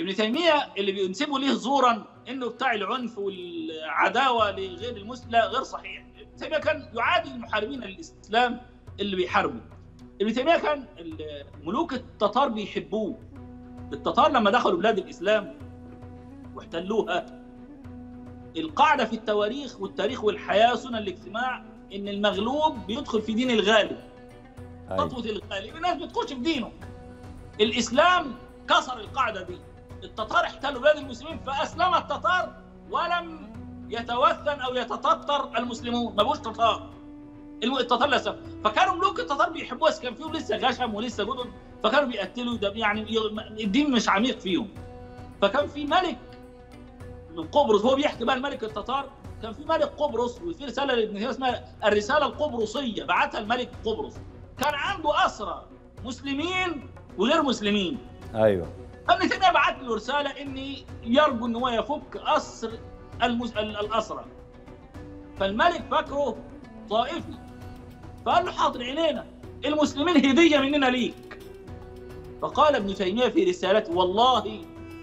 ابن تيميه اللي بينسبوا ليه زورا انه بتاع العنف والعداوه لغير المسلم لا غير صحيح ابن تيميه كان يعادي المحاربين للاسلام اللي بيحاربوا ابن تيميه كان ال- ملوك التتار بيحبوه التتار لما دخلوا بلاد الاسلام واحتلوها القاعده في التواريخ والتاريخ والحياه سنن الاجتماع ان المغلوب بيدخل في دين الغالب أيوة. خطوه الغالب الناس بتخش في دينه الاسلام كسر القاعده دي التتار احتلوا بلاد المسلمين فاسلم التتار ولم يتوثن او يتتتر المسلمون ما بقوش تتار الم- التتار لا سبب. فكانوا ملوك التتار بيحبوها بس كان فيهم لسه غشم ولسه جدد فكانوا بيقتلوا ده يعني ي- الدين مش عميق فيهم فكان في ملك من قبرص هو بيحكي بقى الملك التتار كان في ملك قبرص وفي رساله لابن تيميه اسمها الرساله القبرصيه بعتها الملك قبرص كان عنده اسرى مسلمين وغير مسلمين ايوه ابن تيميه بعت له رساله اني يرجو ان هو يفك اسر المس... ال- الاسرى فالملك فاكره طائفي فقال له حاضر عينينا المسلمين هديه مننا ليك فقال ابن تيميه في رسالته والله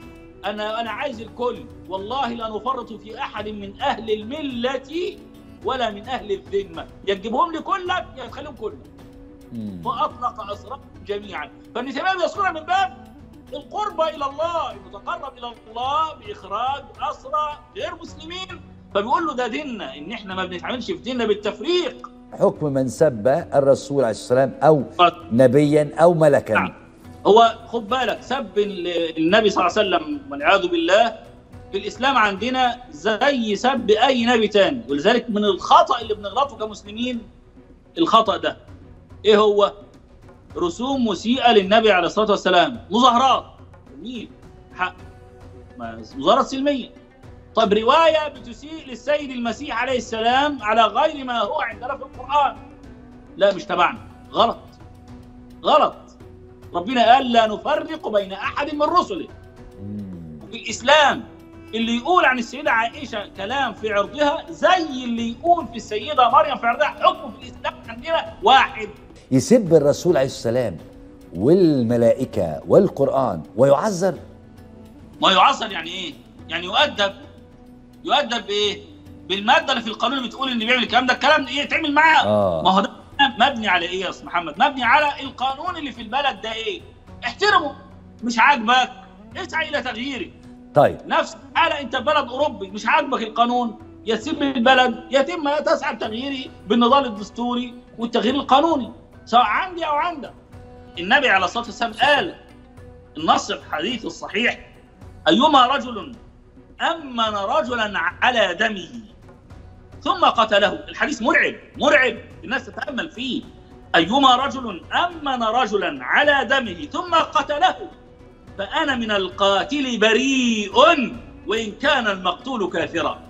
انا انا عايز الكل والله لا نفرط في احد من اهل المله ولا من اهل الذمه يا تجيبهم لي كلك يا تخليهم كلك مم. واطلق اسرهم جميعا فابن تيميه بيذكرها من باب القربة الى الله المتقرب الى الله باخراج اسرى غير مسلمين فبيقول له ده ديننا ان احنا ما بنتعاملش في ديننا بالتفريق حكم من سب الرسول عليه السلام او نبيا او ملكا نعم. هو خد بالك سب ال- النبي صلى الله عليه وسلم والعياذ بالله في الاسلام عندنا زي سب اي نبي تاني ولذلك من الخطا اللي بنغلطه كمسلمين الخطا ده ايه هو رسوم مسيئه للنبي عليه الصلاه والسلام مظاهرات جميل حق ما- مظاهرات سلميه طب روايه بتسيء للسيد المسيح عليه السلام على غير ما هو عندنا في القران لا مش تبعنا غلط غلط ربنا قال لا نفرق بين احد من رسله مم. في الاسلام اللي يقول عن السيده عائشه كلام في عرضها زي اللي يقول في السيده مريم في عرضها حكم في الاسلام عندنا واحد يسب الرسول عليه السلام والملائكه والقران ويعذر ما يعصر يعني ايه؟ يعني يؤدب يؤدب بايه؟ بالماده اللي في القانون اللي بتقول ان بيعمل الكلام ده الكلام ايه يتعمل معاه آه. ما هو ده مبني على ايه يا استاذ محمد؟ مبني على القانون اللي في البلد ده ايه؟ احترمه مش عاجبك اسعى الى تغييره طيب نفس الحاله انت بلد اوروبي مش عاجبك القانون يسيب البلد يتم تسعى لتغييره بالنضال الدستوري والتغيير القانوني سواء عندي او عندك النبي عليه الصلاه والسلام قال النص في الحديث الصحيح ايما رجل امن رجلا على دمه ثم قتله الحديث مرعب مرعب الناس تتامل فيه ايما رجل امن رجلا على دمه ثم قتله فأنا من القاتل بريء وإن كان المقتول كافرا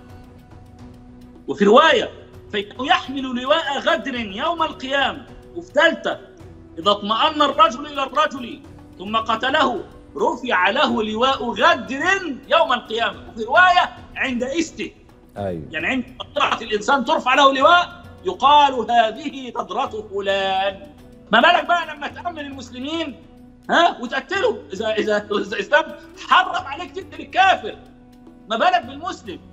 وفي رواية فإنه يحمل لواء غدر يوم القيامة وفي ثالثة إذا اطمأن الرجل إلى الرجل ثم قتله رفع له لواء غدر يوم القيامة وفي رواية عند إسته ايوه يعني عند قطعة الإنسان ترفع له لواء يقال هذه قدرة فلان ما بالك بقى لما تأمن المسلمين ها وتقتله إذا إذا إذا الإسلام حرم عليك تقتل الكافر ما بالك بالمسلم